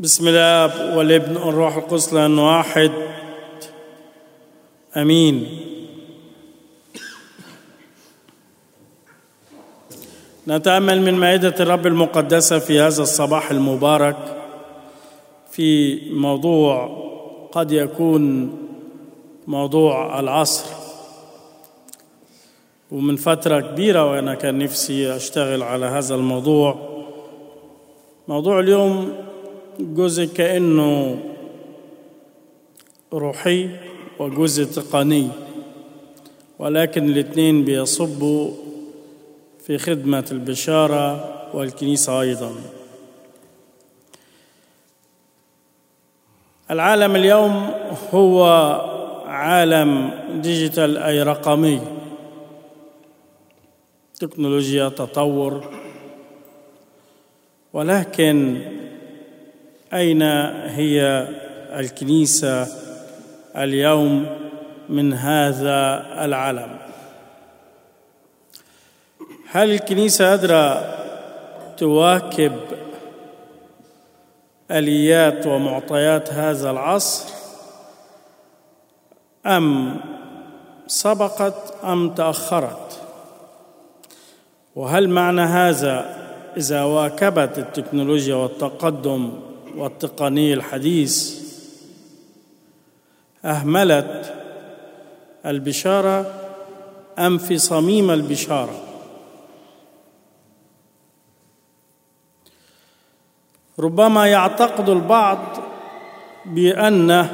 بسم الله والابن والروح القدس لأن واحد امين نتامل من مائده الرب المقدسه في هذا الصباح المبارك في موضوع قد يكون موضوع العصر ومن فتره كبيره وانا كان نفسي اشتغل على هذا الموضوع موضوع اليوم جزء كانه روحي وجزء تقني ولكن الاثنين بيصبوا في خدمة البشارة والكنيسة أيضا العالم اليوم هو عالم ديجيتال أي رقمي تكنولوجيا تطور ولكن أين هي الكنيسة اليوم من هذا العالم هل الكنيسة قادرة تواكب آليات ومعطيات هذا العصر أم سبقت أم تأخرت وهل معنى هذا إذا واكبت التكنولوجيا والتقدم والتقني الحديث أهملت البشارة أم في صميم البشارة ربما يعتقد البعض بأن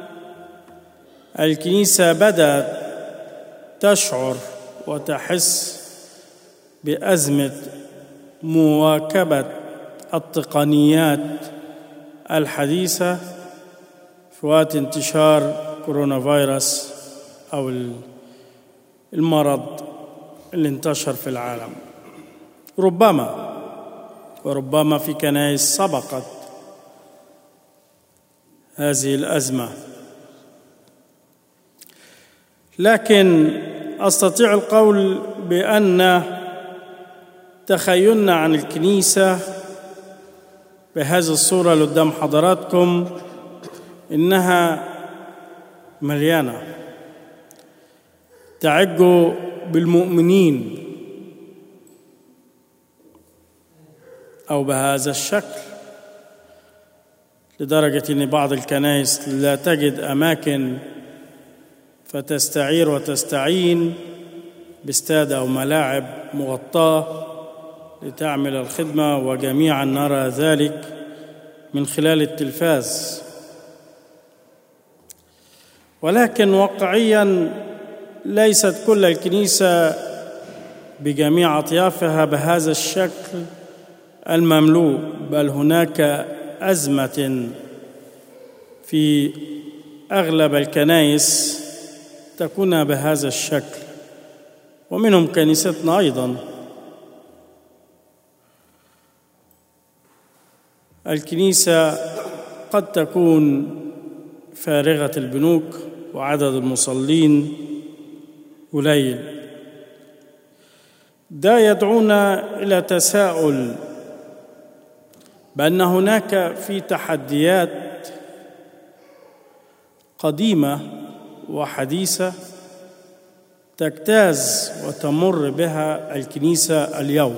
الكنيسة بدأت تشعر وتحس بأزمة مواكبة التقنيات الحديثة في وقت انتشار كورونا فيروس أو المرض اللي انتشر في العالم ربما وربما في كنائس سبقت هذه الأزمة لكن أستطيع القول بأن تخيلنا عن الكنيسة بهذه الصورة اللي قدام حضراتكم إنها مليانة تعج بالمؤمنين أو بهذا الشكل لدرجة أن بعض الكنائس لا تجد أماكن فتستعير وتستعين باستاد أو ملاعب مغطاة لتعمل الخدمة وجميعا نرى ذلك من خلال التلفاز ولكن واقعيا ليست كل الكنيسة بجميع أطيافها بهذا الشكل المملوء بل هناك أزمة في أغلب الكنائس تكون بهذا الشكل ومنهم كنيستنا أيضا الكنيسة قد تكون فارغة البنوك وعدد المصلين قليل ده يدعونا إلى تساؤل بأن هناك في تحديات قديمة وحديثة تجتاز وتمر بها الكنيسة اليوم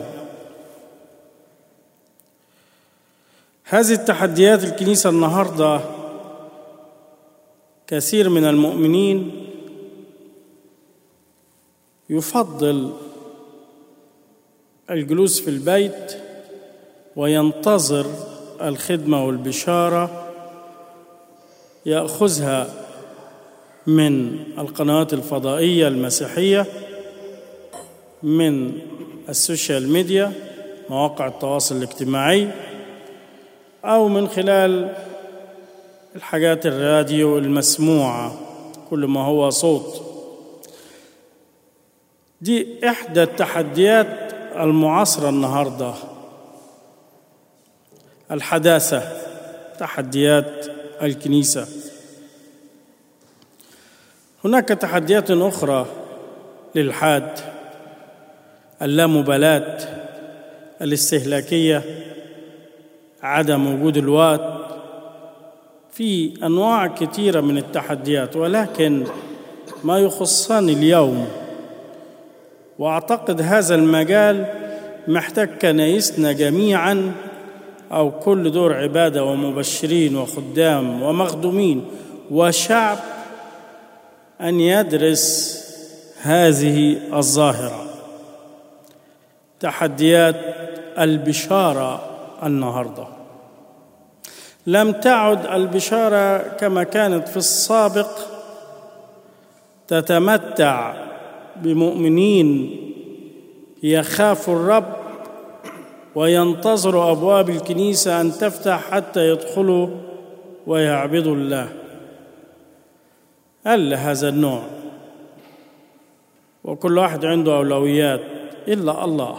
هذه التحديات الكنيسة النهارده كثير من المؤمنين يفضل الجلوس في البيت وينتظر الخدمه والبشاره ياخذها من القنوات الفضائيه المسيحيه من السوشيال ميديا مواقع التواصل الاجتماعي او من خلال الحاجات الراديو المسموعة كل ما هو صوت دي إحدى التحديات المعاصرة النهاردة الحداثة تحديات الكنيسة هناك تحديات أخرى للحاد اللامبالاة الاستهلاكية عدم وجود الوقت في انواع كثيره من التحديات ولكن ما يخصني اليوم واعتقد هذا المجال محتاج كنايسنا جميعا او كل دور عباده ومبشرين وخدام ومخدومين وشعب ان يدرس هذه الظاهره تحديات البشاره النهارده لم تعد البشاره كما كانت في السابق تتمتع بمؤمنين يخافوا الرب وينتظروا ابواب الكنيسه ان تفتح حتى يدخلوا ويعبدوا الله قل هذا النوع وكل واحد عنده اولويات الا الله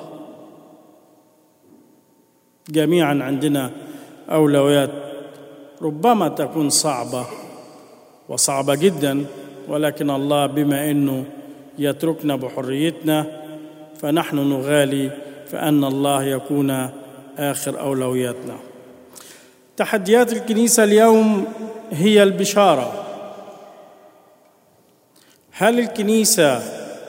جميعا عندنا اولويات ربما تكون صعبه وصعبه جدا ولكن الله بما انه يتركنا بحريتنا فنحن نغالي فان الله يكون اخر اولوياتنا تحديات الكنيسه اليوم هي البشاره هل الكنيسه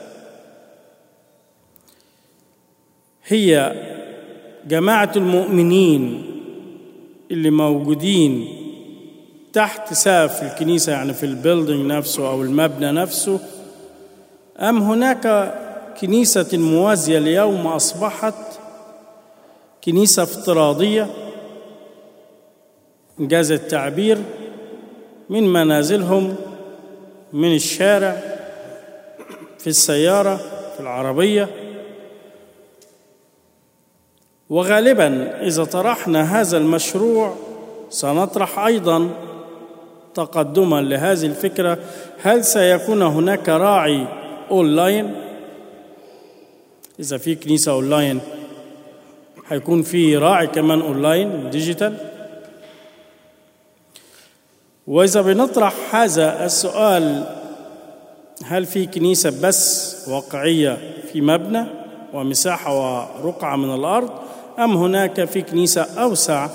هي جماعه المؤمنين اللي موجودين تحت سقف الكنيسه يعني في البيلدينج نفسه او المبنى نفسه ام هناك كنيسه موازيه اليوم اصبحت كنيسه افتراضيه انجاز التعبير من منازلهم من الشارع في السياره في العربيه وغالبا اذا طرحنا هذا المشروع سنطرح ايضا تقدما لهذه الفكره هل سيكون هناك راعي اونلاين اذا في كنيسه اونلاين هيكون في راعي كمان اونلاين ديجيتال واذا بنطرح هذا السؤال هل في كنيسه بس واقعيه في مبنى ومساحه ورقعه من الارض ام هناك في كنيسه اوسع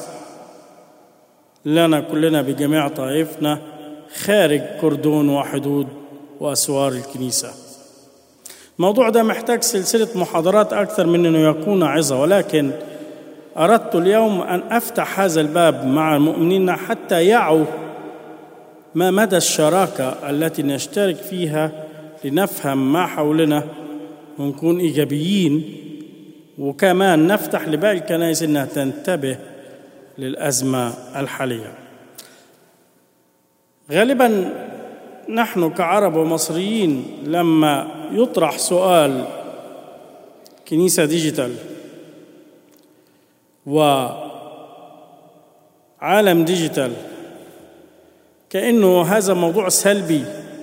لنا كلنا بجميع طائفنا خارج كردون وحدود واسوار الكنيسه الموضوع ده محتاج سلسله محاضرات اكثر من انه يكون عظه ولكن اردت اليوم ان افتح هذا الباب مع المؤمنين حتى يعوا ما مدى الشراكه التي نشترك فيها لنفهم ما حولنا ونكون ايجابيين وكمان نفتح لباقي الكنائس انها تنتبه للازمه الحاليه غالبا نحن كعرب ومصريين لما يطرح سؤال كنيسه ديجيتال وعالم ديجيتال كانه هذا موضوع سلبي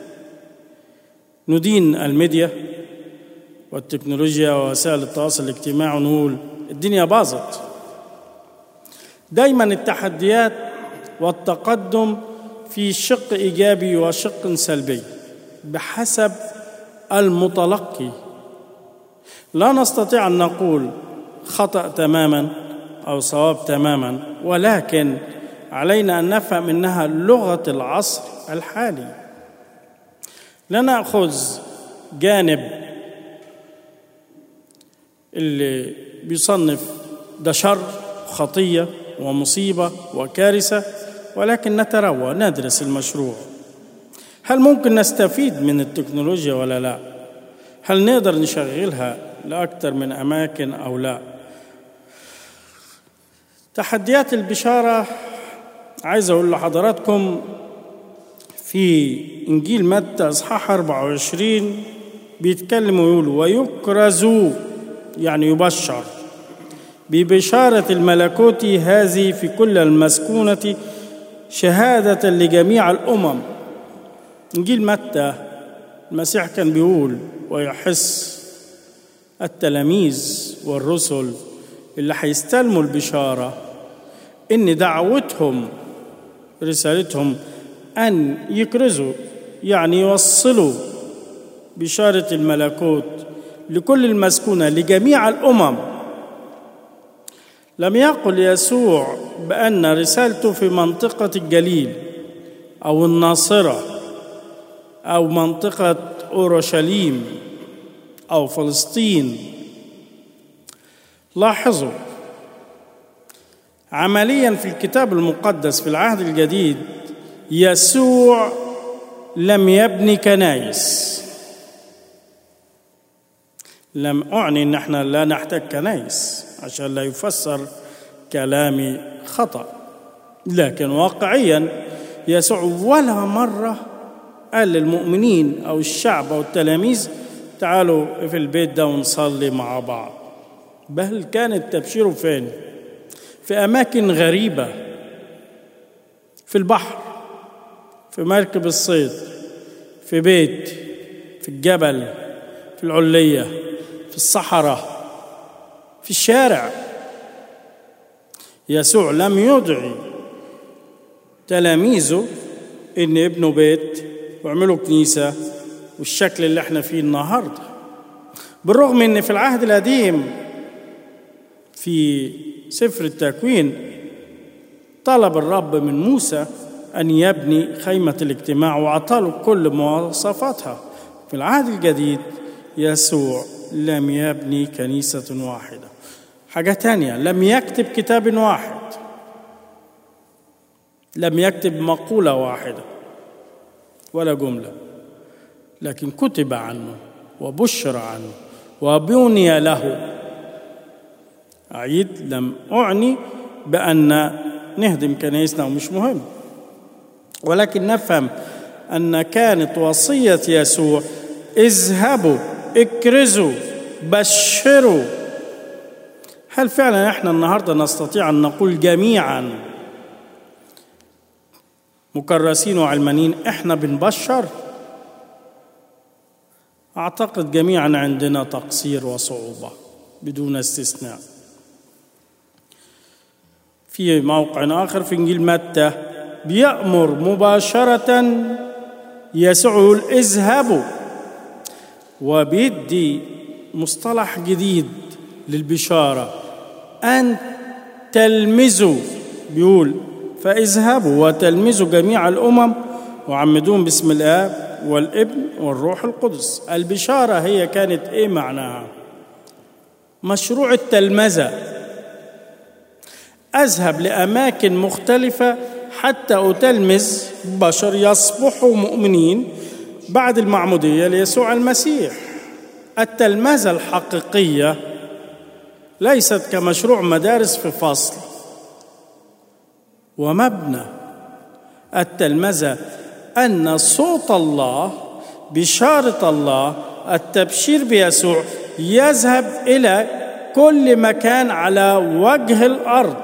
ندين الميديا والتكنولوجيا ووسائل التواصل الاجتماعي ونقول الدنيا باظت دايما التحديات والتقدم في شق ايجابي وشق سلبي بحسب المتلقي لا نستطيع ان نقول خطا تماما او صواب تماما ولكن علينا ان نفهم انها لغه العصر الحالي لا ناخذ جانب اللي بيصنف ده شر خطيه ومصيبه وكارثه ولكن نتروى ندرس المشروع هل ممكن نستفيد من التكنولوجيا ولا لا هل نقدر نشغلها لاكثر من اماكن او لا تحديات البشاره عايز اقول لحضراتكم في انجيل متى اصحاح 24 بيتكلم ويقول ويكرز يعني يبشر ببشاره الملكوت هذه في كل المسكونه شهاده لجميع الامم انجيل متى المسيح كان بيقول ويحس التلاميذ والرسل اللي هيستلموا البشاره ان دعوتهم رسالتهم ان يكرزوا يعني يوصلوا بشاره الملكوت لكل المسكونه لجميع الامم لم يقل يسوع بان رسالته في منطقه الجليل او الناصره او منطقه اورشليم او فلسطين لاحظوا عمليا في الكتاب المقدس في العهد الجديد يسوع لم يبني كنايس لم اعني ان احنا لا نحتاج كنايس عشان لا يفسر كلامي خطا لكن واقعيا يسوع ولا مره قال للمؤمنين او الشعب او التلاميذ تعالوا في البيت ده ونصلي مع بعض بل كان التبشير فين في اماكن غريبه في البحر في مركب الصيد في بيت في الجبل في العليه في الصحراء في الشارع يسوع لم يدعي تلاميذه ان يبنوا بيت ويعملوا كنيسه والشكل اللي احنا فيه النهارده بالرغم ان في العهد القديم في سفر التكوين طلب الرب من موسى ان يبني خيمه الاجتماع واعطاه كل مواصفاتها في العهد الجديد يسوع لم يبني كنيسه واحده حاجه تانيه لم يكتب كتاب واحد لم يكتب مقوله واحده ولا جمله لكن كتب عنه وبشر عنه وبني له أعيد لم أعني بأن نهدم كنائسنا ومش مهم ولكن نفهم أن كانت وصية يسوع اذهبوا اكرزوا بشروا هل فعلا احنا النهارده نستطيع ان نقول جميعا مكرسين وعلمانيين احنا بنبشر اعتقد جميعا عندنا تقصير وصعوبه بدون استثناء في موقع اخر في انجيل متى بيامر مباشره يسوع اذهبوا وبيدي مصطلح جديد للبشاره ان تلمذوا بيقول فاذهبوا وتلمذوا جميع الامم وعمدون باسم الاب والابن والروح القدس البشاره هي كانت ايه معناها مشروع التلمذه اذهب لاماكن مختلفه حتى اتلمذ بشر يصبحوا مؤمنين بعد المعموديه ليسوع المسيح التلمذه الحقيقيه ليست كمشروع مدارس في فصل ومبنى التلمذه ان صوت الله بشاره الله التبشير بيسوع يذهب الى كل مكان على وجه الارض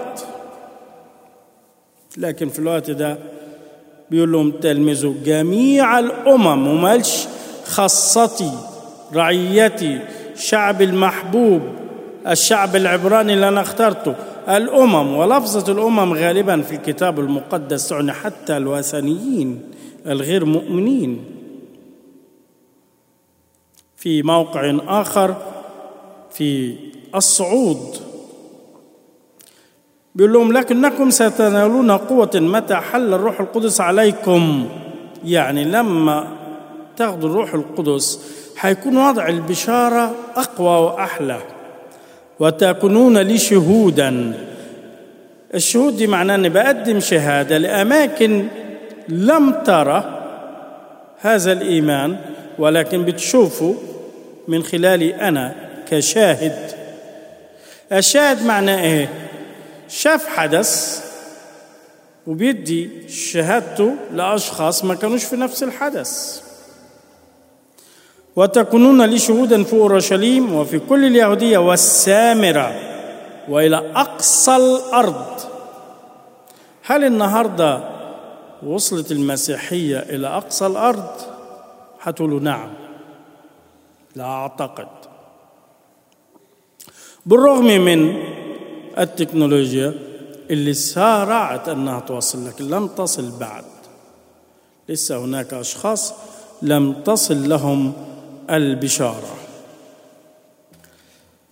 لكن في الوقت ده بيقول لهم تلمذوا جميع الامم ومالش خاصتي رعيتي شعب المحبوب الشعب العبراني اللي انا اخترته الامم ولفظه الامم غالبا في الكتاب المقدس تعني حتى الوثنيين الغير مؤمنين في موقع اخر في الصعود بيقول لهم لكنكم ستنالون قوة متى حل الروح القدس عليكم يعني لما تاخذوا الروح القدس حيكون وضع البشارة أقوى وأحلى وتكونون لي شهودا الشهود دي معناه أني بقدم شهادة لأماكن لم ترى هذا الإيمان ولكن بتشوفوا من خلالي أنا كشاهد الشاهد معناه إيه؟ شاف حدث وبيدي شهادته لأشخاص ما كانوش في نفس الحدث وتكونون لي شهودا في اورشليم وفي كل اليهوديه والسامره والى اقصى الارض هل النهارده وصلت المسيحيه الى اقصى الارض هتقولوا نعم لا اعتقد بالرغم من التكنولوجيا اللي سارعت انها توصل لك لم تصل بعد لسه هناك اشخاص لم تصل لهم البشاره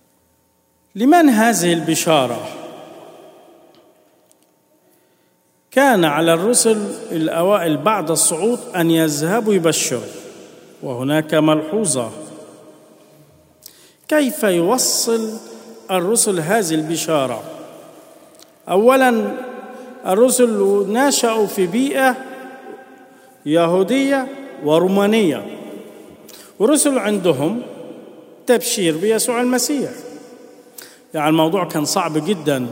لمن هذه البشاره كان على الرسل الأوائل بعد الصعود أن يذهبوا يبشروا وهناك ملحوظة كيف يوصل الرسل هذه البشارة أولا الرسل نشأوا في بيئة يهودية ورومانية ورسل عندهم تبشير بيسوع المسيح يعني الموضوع كان صعب جدا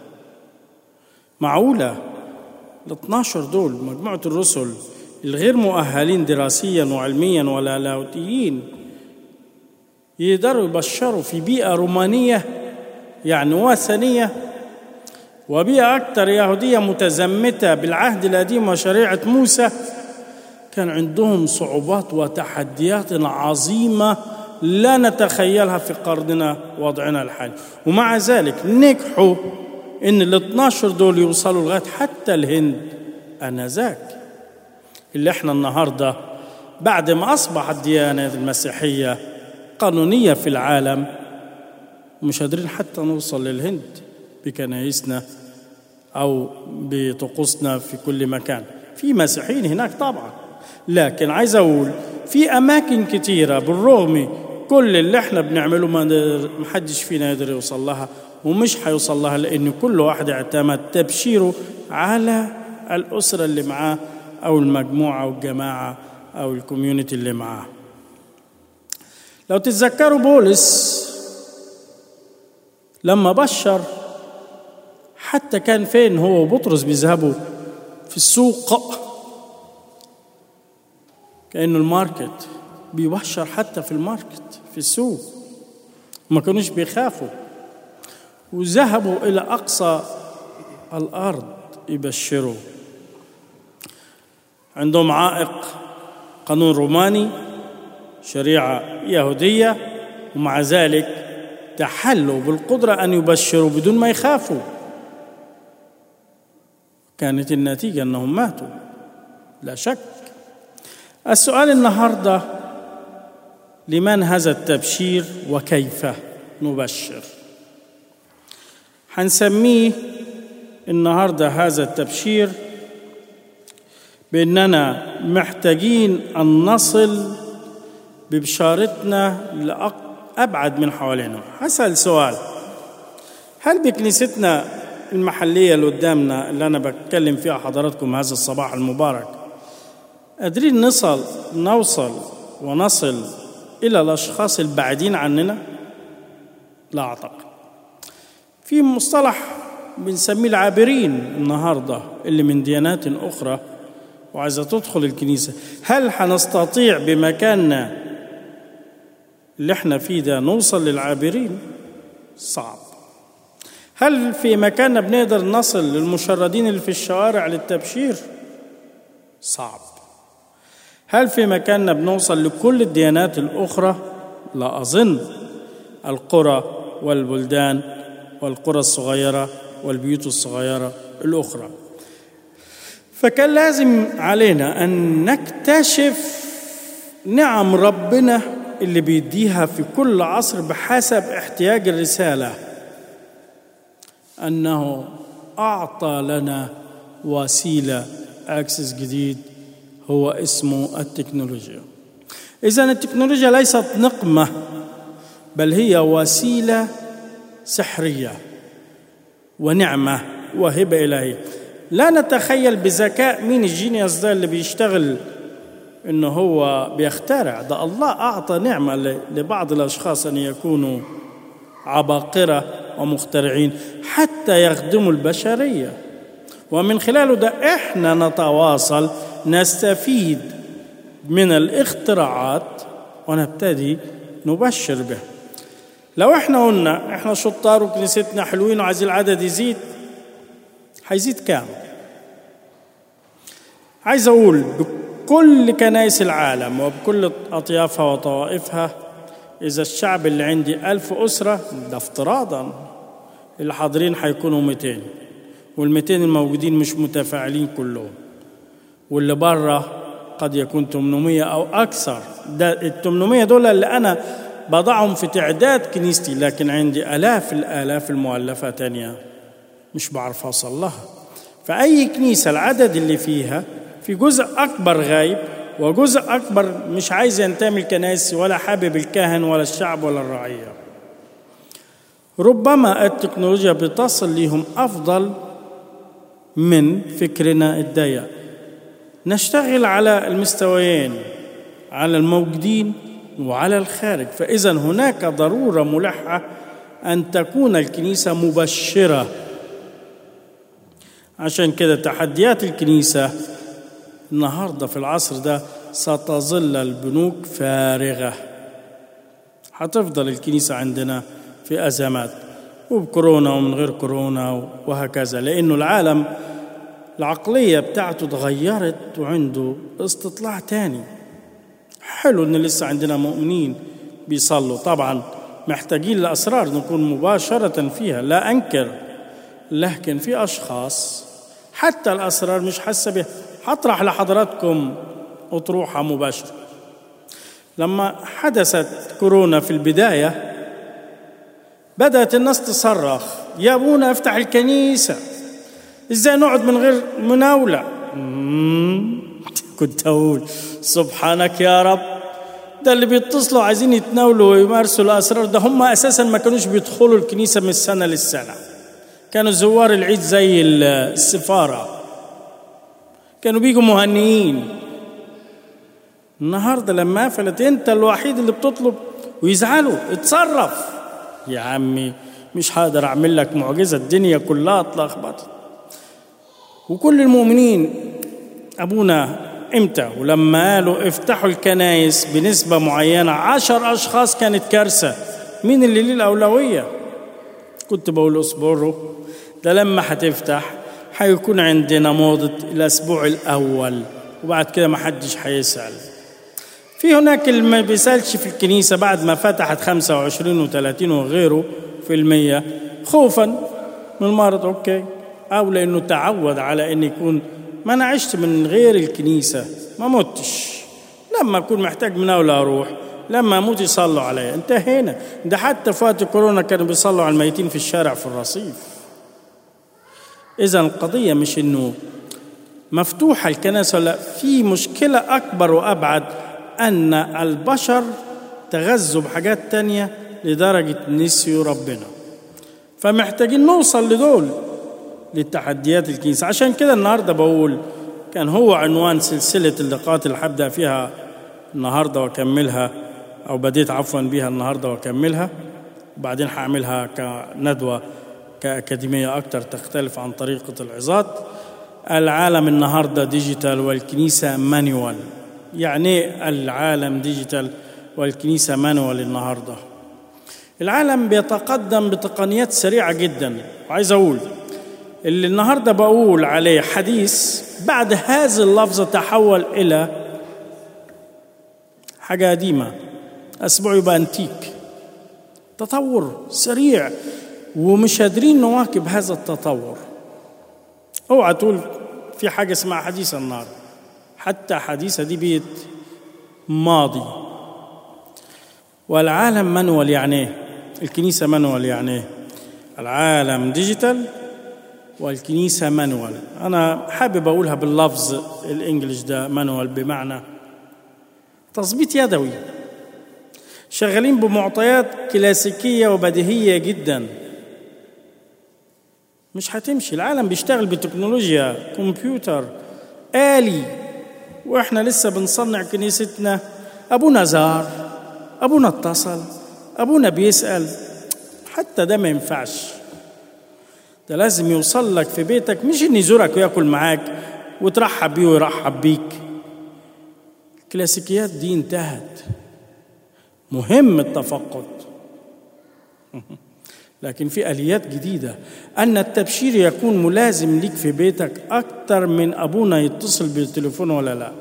معقولة ال 12 دول مجموعة الرسل الغير مؤهلين دراسيا وعلميا ولا لاهوتيين يقدروا يبشروا في بيئة رومانية يعني وثنية وبيئة أكثر يهودية متزمتة بالعهد القديم وشريعة موسى كان عندهم صعوبات وتحديات عظيمة لا نتخيلها في قرننا وضعنا الحالي ومع ذلك نجحوا ان ال 12 دول يوصلوا لغايه حتى الهند انذاك اللي احنا النهارده بعد ما اصبحت الديانه المسيحيه قانونيه في العالم مش قادرين حتى نوصل للهند بكنايسنا او بطقوسنا في كل مكان في مسيحيين هناك طبعا لكن عايز اقول في اماكن كتيره بالرغم كل اللي احنا بنعمله ما حدش فينا يقدر يوصل لها ومش هيوصل لها لان كل واحد اعتمد تبشيره على الاسره اللي معاه او المجموعه او الجماعه او الكوميونتي اللي معاه لو تتذكروا بولس لما بشر حتى كان فين هو وبطرس بيذهبوا في السوق كانه الماركت بيبشر حتى في الماركت في السوق ما كانوش بيخافوا وذهبوا الى اقصى الارض يبشروا عندهم عائق قانون روماني شريعه يهوديه ومع ذلك تحلوا بالقدره ان يبشروا بدون ما يخافوا كانت النتيجه انهم ماتوا لا شك السؤال النهارده لمن هذا التبشير وكيف نبشر هنسميه النهارده هذا التبشير باننا محتاجين ان نصل ببشارتنا لابعد من حوالينا هسال سؤال هل بكنيستنا المحليه اللي قدامنا اللي انا بتكلم فيها حضراتكم هذا الصباح المبارك قادرين نصل نوصل ونصل الى الاشخاص البعيدين عننا لا اعتقد في مصطلح بنسميه العابرين النهارده اللي من ديانات اخرى وعايزه تدخل الكنيسه هل هنستطيع بمكاننا اللي احنا فيه ده نوصل للعابرين صعب هل في مكاننا بنقدر نصل للمشردين اللي في الشوارع للتبشير صعب هل في مكاننا بنوصل لكل الديانات الاخرى لا اظن القرى والبلدان والقرى الصغيره والبيوت الصغيره الاخرى فكان لازم علينا ان نكتشف نعم ربنا اللي بيديها في كل عصر بحسب احتياج الرساله انه اعطى لنا وسيله اكسس جديد هو اسمه التكنولوجيا اذا التكنولوجيا ليست نقمه بل هي وسيله سحريه ونعمه وهبه الهيه لا نتخيل بذكاء مين الجينيوس ده اللي بيشتغل انه هو بيخترع ده الله اعطى نعمه لبعض الاشخاص ان يكونوا عباقره ومخترعين حتى يخدموا البشريه ومن خلاله ده احنا نتواصل نستفيد من الاختراعات ونبتدي نبشر به لو احنا قلنا احنا شطار وكنيستنا حلوين وعايزين العدد يزيد هيزيد كام عايز اقول بكل كنائس العالم وبكل اطيافها وطوائفها اذا الشعب اللي عندي ألف اسره ده افتراضا اللي حاضرين هيكونوا 200 وال200 الموجودين مش متفاعلين كلهم واللي بره قد يكون 800 او اكثر ده ال 800 دول اللي انا بضعهم في تعداد كنيستي لكن عندي الاف الالاف المؤلفه تانيه مش بعرف اوصل لها فأي كنيسة العدد اللي فيها في جزء أكبر غايب وجزء أكبر مش عايز ينتمي الكنائس ولا حابب الكاهن ولا الشعب ولا الرعية ربما التكنولوجيا بتصل لهم أفضل من فكرنا الضيق نشتغل على المستويين على الموجودين وعلى الخارج فإذا هناك ضرورة ملحة أن تكون الكنيسة مبشرة عشان كده تحديات الكنيسة النهارده في العصر ده ستظل البنوك فارغة هتفضل الكنيسة عندنا في أزمات وبكورونا ومن غير كورونا وهكذا لأنه العالم العقلية بتاعته اتغيرت وعنده استطلاع تاني حلو ان لسه عندنا مؤمنين بيصلوا طبعا محتاجين لأسرار نكون مباشرة فيها لا أنكر لكن في أشخاص حتى الأسرار مش حاسة بها هطرح لحضراتكم أطروحة مباشرة لما حدثت كورونا في البداية بدأت الناس تصرخ يا أبونا افتح الكنيسة ازاي نقعد من غير مناولة كنت أقول سبحانك يا رب ده اللي بيتصلوا عايزين يتناولوا ويمارسوا الأسرار ده هم أساسا ما كانوش بيدخلوا الكنيسة من السنة للسنة كانوا زوار العيد زي السفارة كانوا بيجوا مهنيين النهارده لما قفلت انت الوحيد اللي بتطلب ويزعلوا اتصرف يا عمي مش هقدر اعمل لك معجزه الدنيا كلها اتلخبطت وكل المؤمنين ابونا امتى ولما قالوا افتحوا الكنايس بنسبه معينه عشر اشخاص كانت كارثه مين اللي ليه الاولويه كنت بقول اصبروا ده لما هتفتح هيكون عندنا موضة الأسبوع الأول وبعد كده ما حدش هيسأل في هناك اللي ما بيسألش في الكنيسة بعد ما فتحت 25 و30 وغيره في المية خوفا من المرض أوكي أو لأنه تعود على أن يكون ما أنا عشت من غير الكنيسة ما متش لما أكون محتاج مناولة أروح لما أموت يصلوا عليا انتهينا ده حتى في وقت كورونا كانوا بيصلوا على الميتين في الشارع في الرصيف إذا القضية مش إنه مفتوحة الكنيسة لا في مشكلة أكبر وأبعد أن البشر تغذوا بحاجات تانية لدرجة نسيوا ربنا فمحتاجين نوصل لدول للتحديات الكنيسة عشان كده النهاردة بقول كان هو عنوان سلسلة اللقاءات اللي هبدأ فيها النهاردة وأكملها أو بديت عفوا بها النهاردة وأكملها وبعدين هعملها كندوة كأكاديمية أكثر تختلف عن طريقة العظات العالم النهاردة ديجيتال والكنيسة مانيوال يعني العالم ديجيتال والكنيسة مانوال النهاردة العالم بيتقدم بتقنيات سريعة جدا وعايز أقول اللي النهاردة بقول عليه حديث بعد هذه اللفظة تحول إلى حاجة قديمة أسبوع يبقى أنتيك تطور سريع ومش قادرين نواكب هذا التطور اوعى تقول في حاجه اسمها حديث النار حتى حديثة دي بيت ماضي والعالم منول يعني ايه الكنيسة منول يعني ايه العالم ديجيتال والكنيسة مانوال أنا حابب أقولها باللفظ الإنجليش ده مانوال بمعنى تظبيط يدوي شغالين بمعطيات كلاسيكية وبديهية جدا مش هتمشي العالم بيشتغل بتكنولوجيا كمبيوتر آلي واحنا لسه بنصنع كنيستنا ابونا زار ابونا اتصل ابونا بيسأل حتى ده ما ينفعش ده لازم يوصل لك في بيتك مش ان يزورك وياكل معاك وترحب بيه ويرحب بيك الكلاسيكيات دي انتهت مهم التفقد لكن في اليات جديده ان التبشير يكون ملازم ليك في بيتك اكتر من ابونا يتصل بالتليفون ولا لا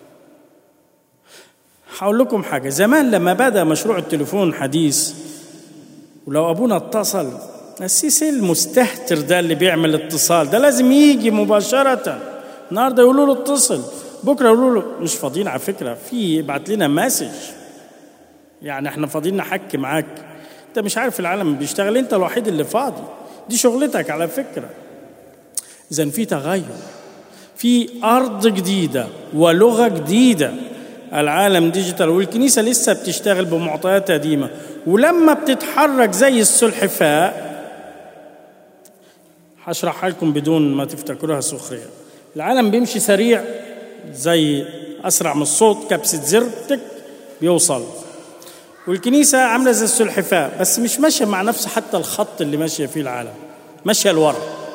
هقول لكم حاجه زمان لما بدا مشروع التليفون حديث ولو ابونا اتصل السيسي المستهتر ده اللي بيعمل اتصال ده لازم يجي مباشره النهارده يقولوا له اتصل بكره يقولوا له مش فاضيين على فكره في ابعت لنا مسج يعني احنا فاضيين نحكي معاك انت مش عارف العالم بيشتغل انت الوحيد اللي فاضي دي شغلتك على فكره إذا في تغير في أرض جديدة ولغة جديدة العالم ديجيتال والكنيسة لسه بتشتغل بمعطيات قديمة ولما بتتحرك زي السلحفاء هشرحها لكم بدون ما تفتكروها سخرية العالم بيمشي سريع زي أسرع من الصوت كبسة زر تك بيوصل والكنيسة عاملة زي السلحفاء بس مش ماشية مع نفس حتى الخط اللي ماشية فيه العالم ماشية لورا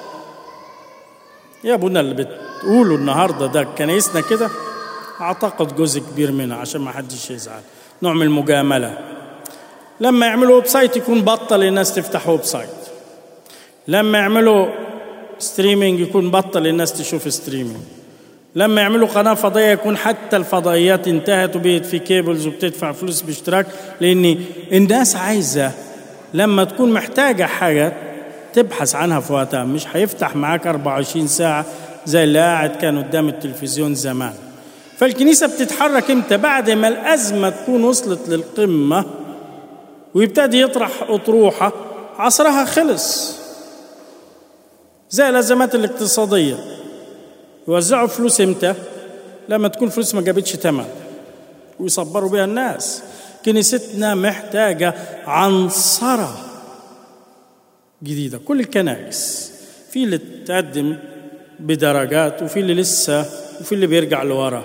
يا ابونا اللي بتقولوا النهاردة ده كنايسنا كده أعتقد جزء كبير منها عشان ما حدش يزعل نوع من المجاملة لما يعملوا ويب سايت يكون بطل الناس تفتح ويب سايت لما يعملوا ستريمينج يكون بطل الناس تشوف ستريمينج لما يعملوا قناة فضائية يكون حتى الفضائيات انتهت وبقت في كيبلز وبتدفع فلوس باشتراك لأن الناس عايزة لما تكون محتاجة حاجة تبحث عنها في وقتها مش هيفتح معاك 24 ساعة زي اللي قاعد كان قدام التلفزيون زمان فالكنيسة بتتحرك امتى بعد ما الأزمة تكون وصلت للقمة ويبتدي يطرح أطروحة عصرها خلص زي الأزمات الاقتصادية يوزعوا فلوس امتى لما تكون فلوس ما جابتش ثمن ويصبروا بها الناس كنيستنا محتاجة عنصرة جديدة كل الكنائس في اللي تقدم بدرجات وفي اللي لسه وفي اللي بيرجع لورا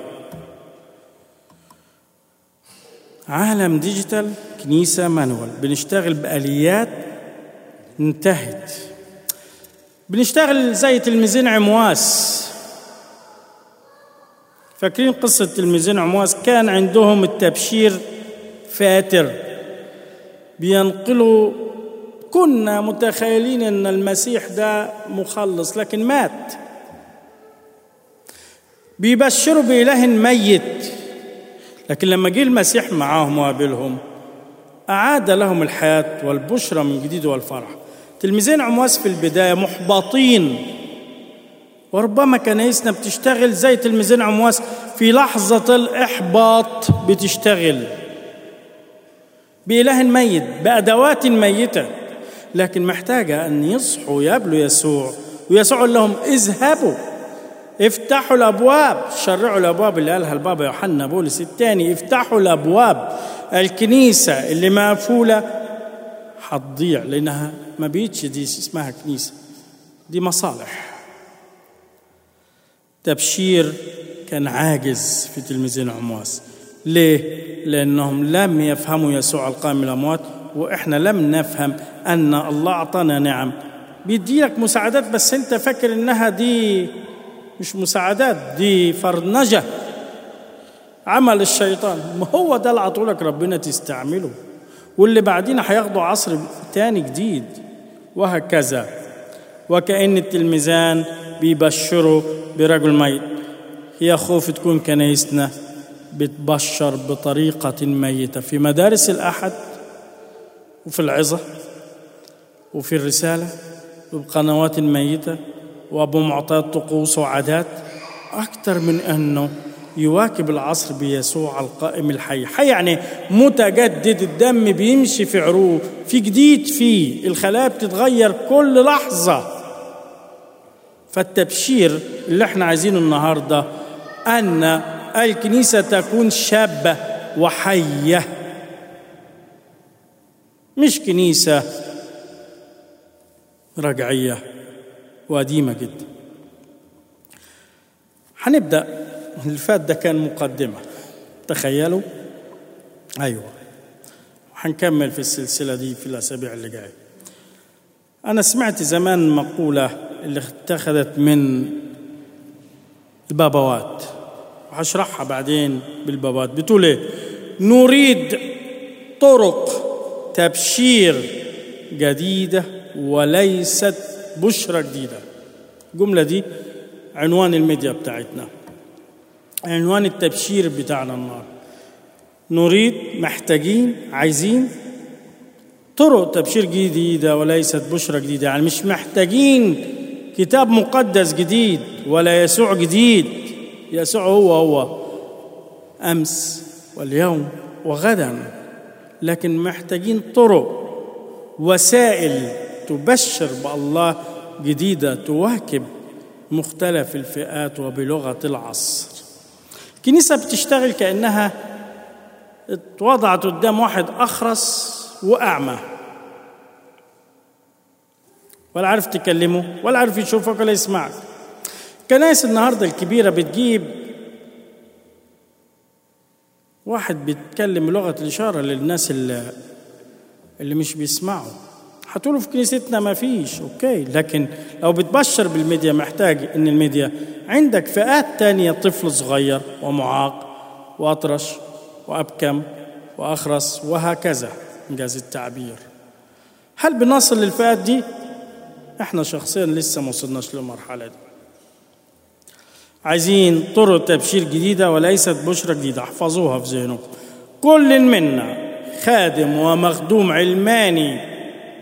عالم ديجيتال كنيسة مانوال بنشتغل بآليات انتهت بنشتغل زي تلميذين عمواس فاكرين قصة تلميذين عمواس كان عندهم التبشير فاتر بينقلوا كنا متخيلين ان المسيح ده مخلص لكن مات بيبشروا بإله ميت لكن لما جه المسيح معاهم وقابلهم أعاد لهم الحياة والبشرى من جديد والفرح تلميذين عمواس في البداية محبطين وربما كنايسنا بتشتغل زي تلميذين عمواس في لحظة الإحباط بتشتغل بإله ميت بأدوات ميتة لكن محتاجة أن يصحوا يقابلوا يسوع ويسوع يقول لهم اذهبوا افتحوا الابواب شرعوا الابواب اللي قالها البابا يوحنا بولس الثاني افتحوا الابواب الكنيسه اللي مقفوله هتضيع لانها ما بيتش دي اسمها كنيسه دي مصالح تبشير كان عاجز في تلميذين عمواس ليه؟ لأنهم لم يفهموا يسوع القائم من الأموات وإحنا لم نفهم أن الله أعطانا نعم بيديلك مساعدات بس أنت فاكر إنها دي مش مساعدات دي فرنجة عمل الشيطان ما هو ده اللي عطولك ربنا تستعمله واللي بعدين هياخدوا عصر تاني جديد وهكذا وكأن التلميذان بيبشروا برجل ميت هي خوف تكون كنايسنا بتبشر بطريقة ميتة في مدارس الأحد وفي العظة وفي الرسالة وبقنوات ميتة وبمعطيات طقوس وعادات أكثر من أنه يواكب العصر بيسوع القائم الحي حي يعني متجدد الدم بيمشي في عروق في جديد فيه الخلايا بتتغير كل لحظة فالتبشير اللي احنا عايزينه النهاردة أن الكنيسة تكون شابة وحية مش كنيسة رجعية وقديمة جدا هنبدأ اللي فات ده كان مقدمة تخيلوا أيوة هنكمل في السلسلة دي في الأسابيع اللي جاية أنا سمعت زمان مقولة اللي اتخذت من البابوات وهشرحها بعدين بالبابوات بتقول ايه نريد طرق تبشير جديدة وليست بشرى جديدة الجملة دي عنوان الميديا بتاعتنا عنوان التبشير بتاعنا النهارده نريد محتاجين عايزين طرق تبشير جديدة وليست بشرى جديدة يعني مش محتاجين كتاب مقدس جديد ولا يسوع جديد يسوع هو هو أمس واليوم وغدا لكن محتاجين طرق وسائل تبشر بالله جديدة تواكب مختلف الفئات وبلغة العصر كنيسة بتشتغل كأنها اتوضعت قدام واحد أخرس وأعمى ولا عارف تكلمه ولا عارف يشوفك ولا يسمعك كنائس النهارده الكبيرة بتجيب واحد بيتكلم لغة الإشارة للناس اللي, اللي مش بيسمعوا هتقولوا في كنيستنا ما فيش اوكي لكن لو بتبشر بالميديا محتاج ان الميديا عندك فئات تانية طفل صغير ومعاق واطرش وابكم واخرس وهكذا انجاز التعبير هل بنصل للفئات دي احنا شخصيا لسه ما وصلناش للمرحله دي عايزين طرق تبشير جديده وليست بشرى جديده احفظوها في ذهنكم كل منا خادم ومخدوم علماني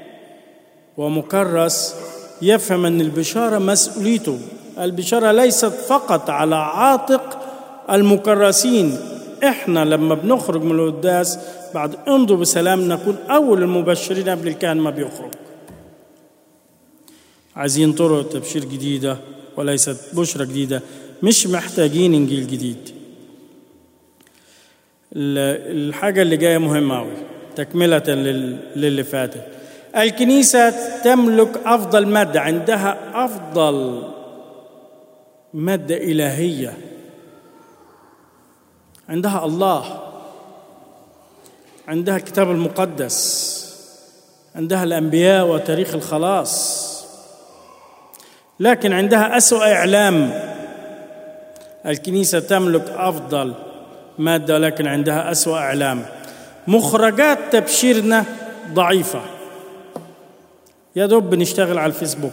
ومكرس يفهم ان البشاره مسؤوليته البشاره ليست فقط على عاتق المكرسين احنا لما بنخرج من القداس بعد امضوا بسلام نكون اول المبشرين قبل الكاهن ما بيخرج عايزين طرق تبشير جديده وليست بشرى جديده مش محتاجين انجيل جديد الحاجه اللي جايه مهمه قوي تكمله للي فاتت الكنيسة تملك أفضل مادة عندها أفضل مادة إلهية عندها الله عندها الكتاب المقدس عندها الأنبياء وتاريخ الخلاص لكن عندها أسوأ إعلام الكنيسة تملك أفضل مادة لكن عندها أسوأ إعلام مخرجات تبشيرنا ضعيفه يا دوب بنشتغل على الفيسبوك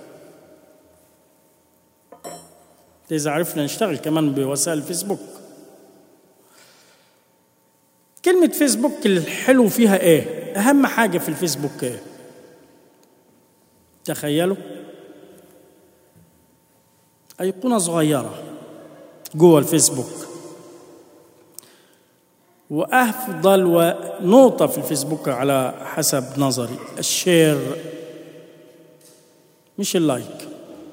إذا عرفنا نشتغل كمان بوسائل الفيسبوك كلمة فيسبوك الحلو فيها إيه؟ أهم حاجة في الفيسبوك إيه؟ تخيلوا أيقونة صغيرة جوه الفيسبوك وأفضل ونقطة في الفيسبوك على حسب نظري الشير مش اللايك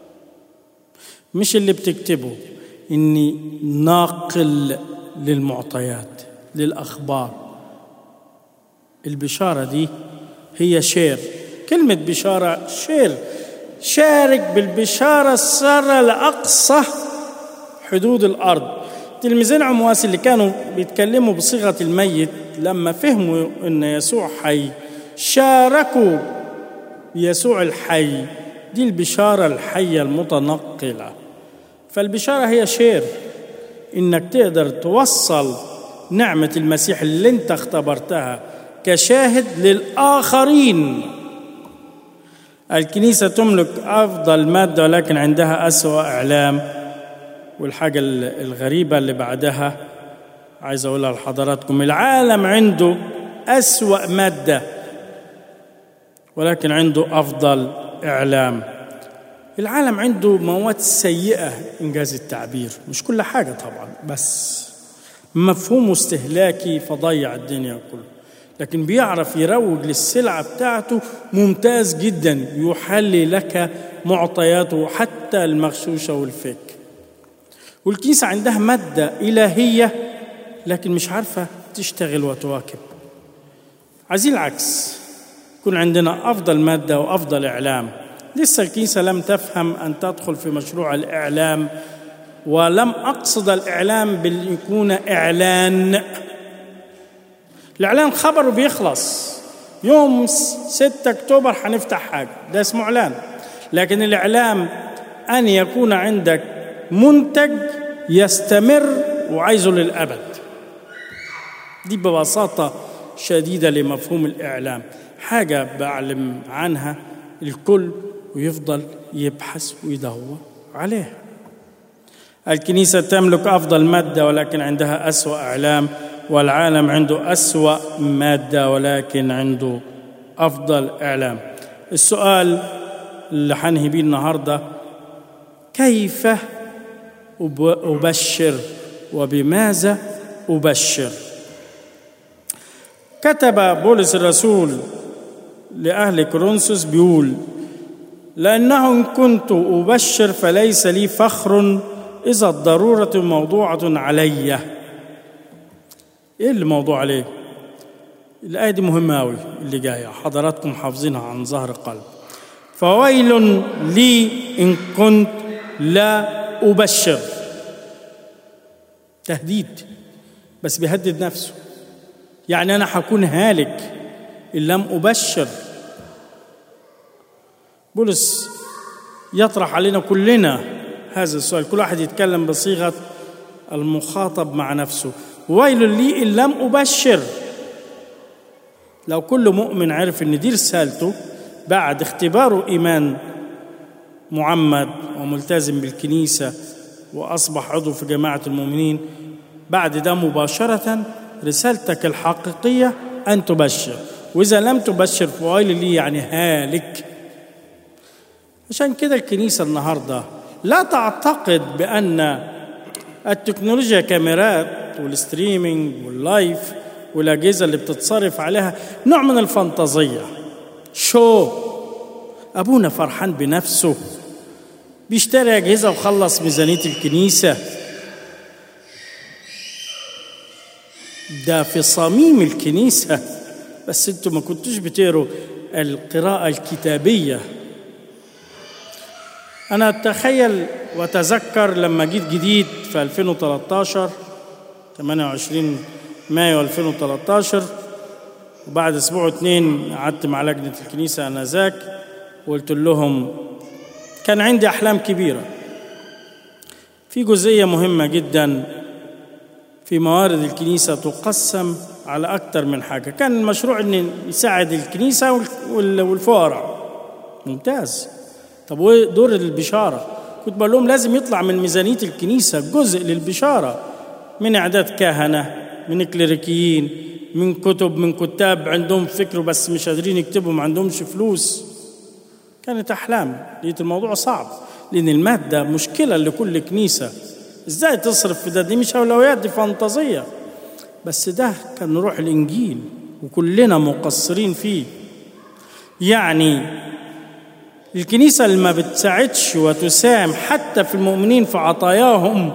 مش اللي بتكتبه اني ناقل للمعطيات للاخبار البشاره دي هي شير كلمه بشاره شير شارك بالبشاره الساره لاقصى حدود الارض تلميذين عمواس اللي كانوا بيتكلموا بصيغه الميت لما فهموا ان يسوع حي شاركوا يسوع الحي دي البشارة الحية المتنقلة فالبشارة هي شير إنك تقدر توصل نعمة المسيح اللي أنت اختبرتها كشاهد للآخرين الكنيسة تملك أفضل مادة ولكن عندها أسوأ إعلام والحاجة الغريبة اللي بعدها عايز أقولها لحضراتكم العالم عنده أسوأ مادة ولكن عنده أفضل إعلام العالم عنده مواد سيئة إنجاز التعبير مش كل حاجة طبعا بس مفهومه استهلاكي فضيع الدنيا كله لكن بيعرف يروج للسلعة بتاعته ممتاز جدا يحلي لك معطياته حتى المغشوشة والفيك والكنيسة عندها مادة إلهية لكن مش عارفة تشتغل وتواكب عايزين العكس يكون عندنا أفضل مادة وأفضل إعلام لسه الكنيسة لم تفهم أن تدخل في مشروع الإعلام ولم أقصد الإعلام بأن يكون إعلان الإعلان خبر بيخلص يوم 6 أكتوبر هنفتح حاجة ده اسمه إعلان لكن الإعلام أن يكون عندك منتج يستمر وعايزه للأبد دي ببساطة شديدة لمفهوم الإعلام حاجة بعلم عنها الكل ويفضل يبحث ويدور عليها الكنيسة تملك أفضل مادة ولكن عندها أسوأ إعلام والعالم عنده أسوأ مادة ولكن عنده أفضل إعلام السؤال اللي حنهي بيه النهاردة كيف أبشر وبماذا أبشر كتب بولس الرسول لأهل كورنثوس بيقول لأنه إن كنت أبشر فليس لي فخر إذا الضرورة موضوعة علي إيه اللي موضوع عليه الآية دي مهمة أوي اللي جاية حضراتكم حافظينها عن ظهر قلب فويل لي إن كنت لا أبشر تهديد بس بيهدد نفسه يعني أنا حكون هالك إن لم أبشر بولس يطرح علينا كلنا هذا السؤال كل واحد يتكلم بصيغة المخاطب مع نفسه ويل لي إن لم أبشر لو كل مؤمن عرف ان دي رسالته بعد اختباره ايمان معمد وملتزم بالكنيسه واصبح عضو في جماعه المؤمنين بعد ده مباشره رسالتك الحقيقيه ان تبشر واذا لم تبشر فويل لي يعني هالك عشان كده الكنيسه النهارده لا تعتقد بان التكنولوجيا كاميرات والستريمينج واللايف والاجهزه اللي بتتصرف عليها نوع من الفانتازيه شو ابونا فرحان بنفسه بيشتري اجهزه وخلص ميزانيه الكنيسه ده في صميم الكنيسه بس انتوا ما كنتوش بتقروا القراءه الكتابيه انا اتخيل واتذكر لما جيت جديد في 2013 28 مايو 2013 وبعد اسبوع اتنين قعدت مع لجنه الكنيسه انذاك وقلت لهم كان عندي احلام كبيره في جزئيه مهمه جدا في موارد الكنيسه تقسم على اكثر من حاجه كان المشروع ان يساعد الكنيسه والفقراء ممتاز طب وايه دور البشاره كنت بقول لهم لازم يطلع من ميزانيه الكنيسه جزء للبشاره من اعداد كهنه من كليريكيين من كتب من كتاب عندهم فكر بس مش قادرين يكتبوا ما عندهمش فلوس كانت احلام لقيت الموضوع صعب لان الماده مشكله لكل كنيسه ازاي تصرف في ده دي مش اولويات دي فانتازيه بس ده كان روح الانجيل وكلنا مقصرين فيه يعني الكنيسه اللي ما بتساعدش وتساهم حتى في المؤمنين في عطاياهم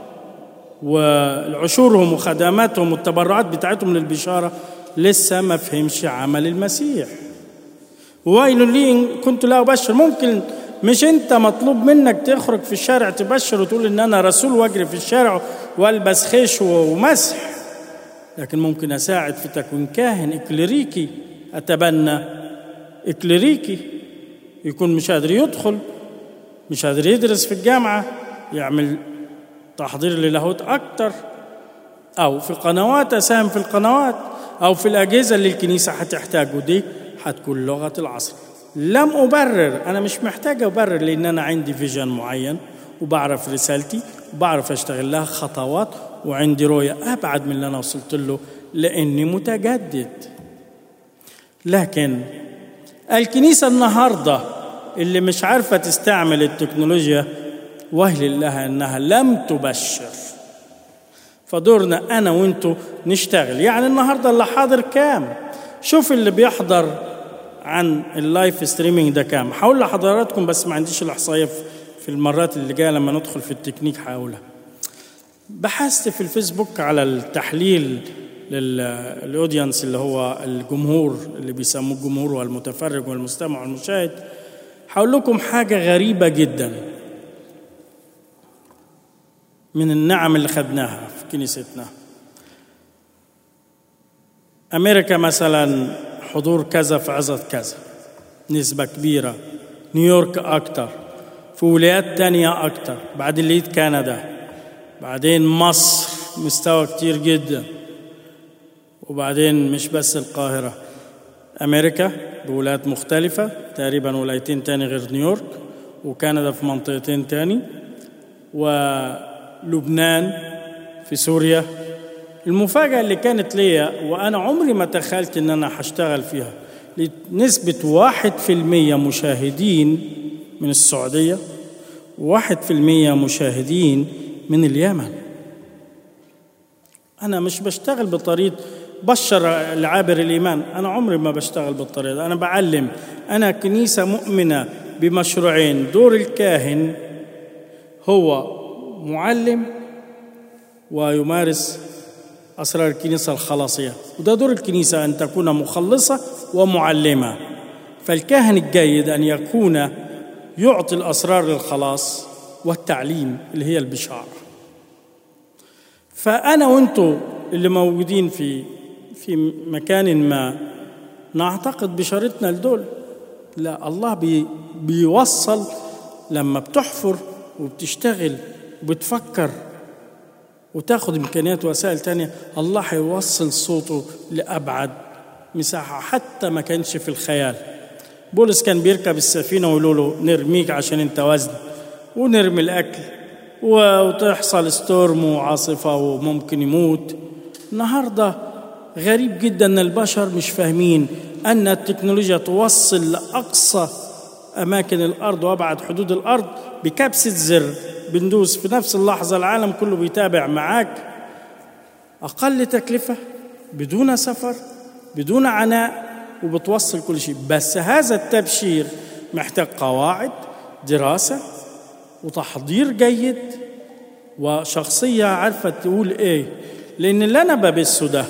وعشورهم وخدماتهم والتبرعات بتاعتهم للبشاره لسه ما فهمش عمل المسيح ويل لي ان كنت لا ابشر ممكن مش انت مطلوب منك تخرج في الشارع تبشر وتقول ان انا رسول واجري في الشارع والبس خيش ومسح لكن ممكن اساعد في تكوين كاهن اكليريكي اتبنى اكليريكي يكون مش قادر يدخل مش قادر يدرس في الجامعه يعمل تحضير للاهوت أكتر أو في قنوات أساهم في القنوات أو في الأجهزة اللي الكنيسة هتحتاجه دي هتكون لغة العصر لم أبرر أنا مش محتاج أبرر لأن أنا عندي فيجن معين وبعرف رسالتي وبعرف أشتغل لها خطوات وعندي رؤية أبعد من اللي أنا وصلت له لأني متجدد لكن الكنيسة النهاردة اللي مش عارفة تستعمل التكنولوجيا وهل لها انها لم تبشر فدورنا انا وانتو نشتغل يعني النهارده اللي حاضر كام شوف اللي بيحضر عن اللايف ستريمينج ده كام هقول لحضراتكم بس ما عنديش الاحصائيه في المرات اللي جايه لما ندخل في التكنيك هقولها بحثت في الفيسبوك على التحليل للاودينس اللي هو الجمهور اللي بيسموه الجمهور والمتفرج والمستمع والمشاهد هقول لكم حاجه غريبه جدا من النعم اللي خدناها في كنيستنا أمريكا مثلا حضور كذا في عظة كذا نسبة كبيرة نيويورك أكتر في ولايات تانية أكتر بعدين لقيت كندا بعدين مصر مستوى كتير جدا وبعدين مش بس القاهرة أمريكا بولايات مختلفة تقريبا ولايتين تاني غير نيويورك وكندا في منطقتين تاني ولبنان في سوريا المفاجأة اللي كانت ليا وأنا عمري ما تخيلت إن أنا هشتغل فيها نسبة واحد في المية مشاهدين من السعودية واحد في المية مشاهدين من اليمن أنا مش بشتغل بطريقة بشر العابر الإيمان أنا عمري ما بشتغل بالطريقة أنا بعلم أنا كنيسة مؤمنة بمشروعين دور الكاهن هو معلم ويمارس اسرار الكنيسه الخلاصيه وده دور الكنيسه ان تكون مخلصه ومعلمه فالكاهن الجيد ان يكون يعطي الاسرار للخلاص والتعليم اللي هي البشاره فانا وانتم اللي موجودين في في مكان ما نعتقد بشارتنا لدول لا الله بي بيوصل لما بتحفر وبتشتغل وبتفكر وتاخد امكانيات وسائل تانية الله هيوصل صوته لابعد مساحه حتى ما كانش في الخيال بولس كان بيركب السفينه ويقولوا له نرميك عشان انت وزن ونرمي الاكل وتحصل ستورم وعاصفه وممكن يموت النهارده غريب جدا ان البشر مش فاهمين ان التكنولوجيا توصل لاقصى اماكن الارض وابعد حدود الارض بكبسه زر بندوس في نفس اللحظه العالم كله بيتابع معاك اقل تكلفه بدون سفر بدون عناء وبتوصل كل شيء بس هذا التبشير محتاج قواعد دراسه وتحضير جيد وشخصيه عارفه تقول ايه لان اللي انا ببثه ده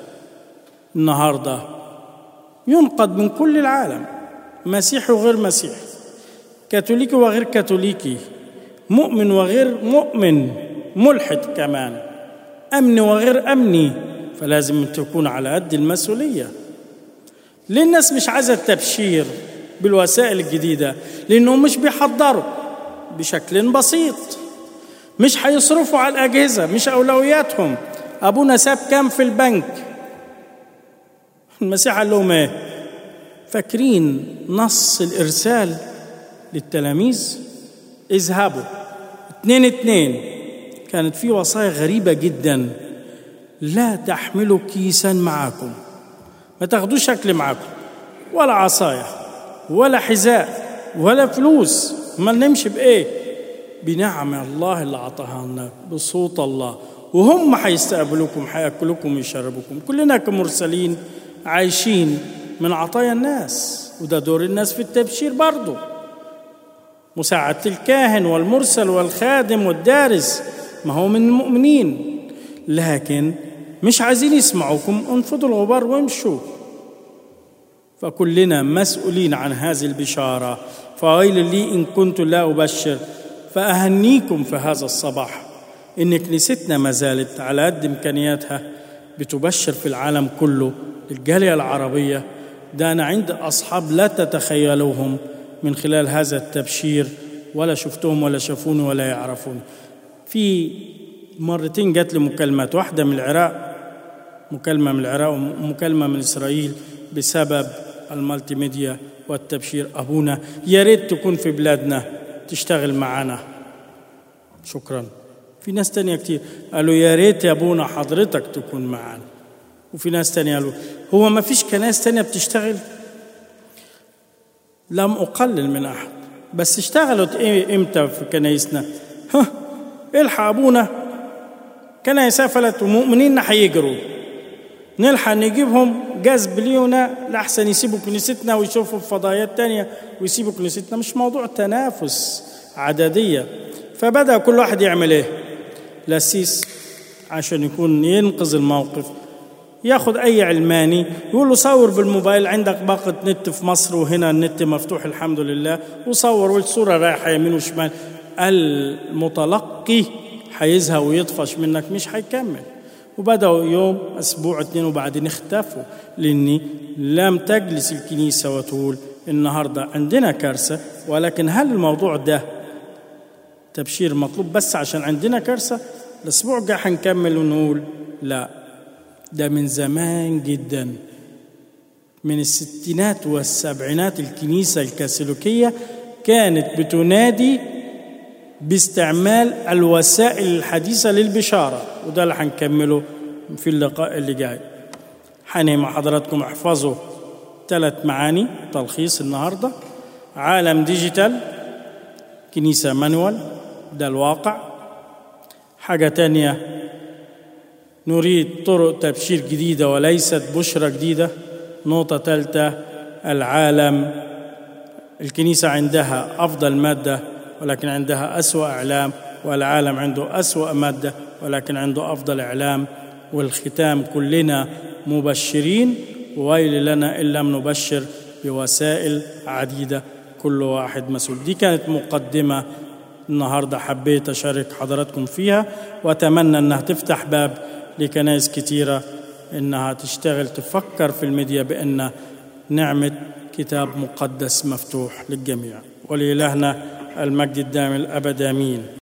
النهارده ينقد من كل العالم مسيحي وغير مسيحي كاثوليكي وغير كاثوليكي مؤمن وغير مؤمن ملحد كمان امني وغير امني فلازم تكون على قد المسؤوليه ليه الناس مش عايزه التبشير بالوسائل الجديده لانهم مش بيحضروا بشكل بسيط مش هيصرفوا على الاجهزه مش اولوياتهم ابونا ساب كام في البنك المسيح قال لهم ايه فاكرين نص الارسال للتلاميذ اذهبوا اتنين اتنين كانت في وصايا غريبه جدا لا تحملوا كيسا معكم ما تاخدوش اكل معكم ولا عصايه ولا حذاء ولا فلوس ما نمشي بايه بنعم الله اللي اعطاها لنا بصوت الله وهم هيستقبلوكم هياكلوكم ويشربوكم كلنا كمرسلين عايشين من عطايا الناس وده دور الناس في التبشير برضه مساعدة الكاهن والمرسل والخادم والدارس ما هو من المؤمنين لكن مش عايزين يسمعوكم انفضوا الغبار وامشوا فكلنا مسؤولين عن هذه البشارة فويل لي إن كنت لا أبشر فأهنيكم في هذا الصباح إن كنيستنا ما زالت على قد إمكانياتها بتبشر في العالم كله الجالية العربية ده أنا عند أصحاب لا تتخيلوهم من خلال هذا التبشير ولا شفتهم ولا شافوني ولا يعرفوني في مرتين جات لي مكالمات واحدة من العراق مكالمة من العراق ومكالمة من إسرائيل بسبب المالتي ميديا والتبشير أبونا يا ريت تكون في بلادنا تشتغل معنا شكرا في ناس تانية كتير قالوا يا ريت يا أبونا حضرتك تكون معنا وفي ناس تانية قالوا هو ما فيش كنايس تانية بتشتغل لم أقلل من أحد بس اشتغلت إيه إمتى في كنايسنا ها الحق أبونا كنايس قفلت ومؤمنين هيجروا نلحق نجيبهم جذب لينا لأحسن يسيبوا كنيستنا ويشوفوا فضايات تانية ويسيبوا كنيستنا مش موضوع تنافس عددية فبدأ كل واحد يعمل ايه لسيس عشان يكون ينقذ الموقف ياخد اي علماني يقول له صور بالموبايل عندك باقة نت في مصر وهنا النت مفتوح الحمد لله وصور والصورة رايحة يمين وشمال المتلقي هيزهق ويطفش منك مش هيكمل وبدأوا يوم أسبوع اتنين وبعدين اختفوا لأني لم تجلس الكنيسة وتقول النهاردة عندنا كارثة ولكن هل الموضوع ده تبشير مطلوب بس عشان عندنا كارثة الأسبوع الجاي هنكمل ونقول لا ده من زمان جدا من الستينات والسبعينات الكنيسة الكاثوليكية كانت بتنادي باستعمال الوسائل الحديثة للبشارة وده اللي هنكمله في اللقاء اللي جاي حني مع حضراتكم احفظوا ثلاث معاني تلخيص النهاردة عالم ديجيتال كنيسة مانوال ده الواقع حاجة تانية نريد طرق تبشير جديدة وليست بشرى جديدة نقطة ثالثة العالم الكنيسة عندها أفضل مادة ولكن عندها أسوأ إعلام والعالم عنده أسوأ مادة ولكن عنده أفضل إعلام والختام كلنا مبشرين وويل لنا إن لم نبشر بوسائل عديدة كل واحد مسؤول دي كانت مقدمة النهاردة حبيت أشارك حضراتكم فيها وأتمنى أنها تفتح باب لكنائس كتيرة أنها تشتغل تفكر في الميديا بأن نعمة كتاب مقدس مفتوح للجميع ولإلهنا المجد الدائم الأبد آمين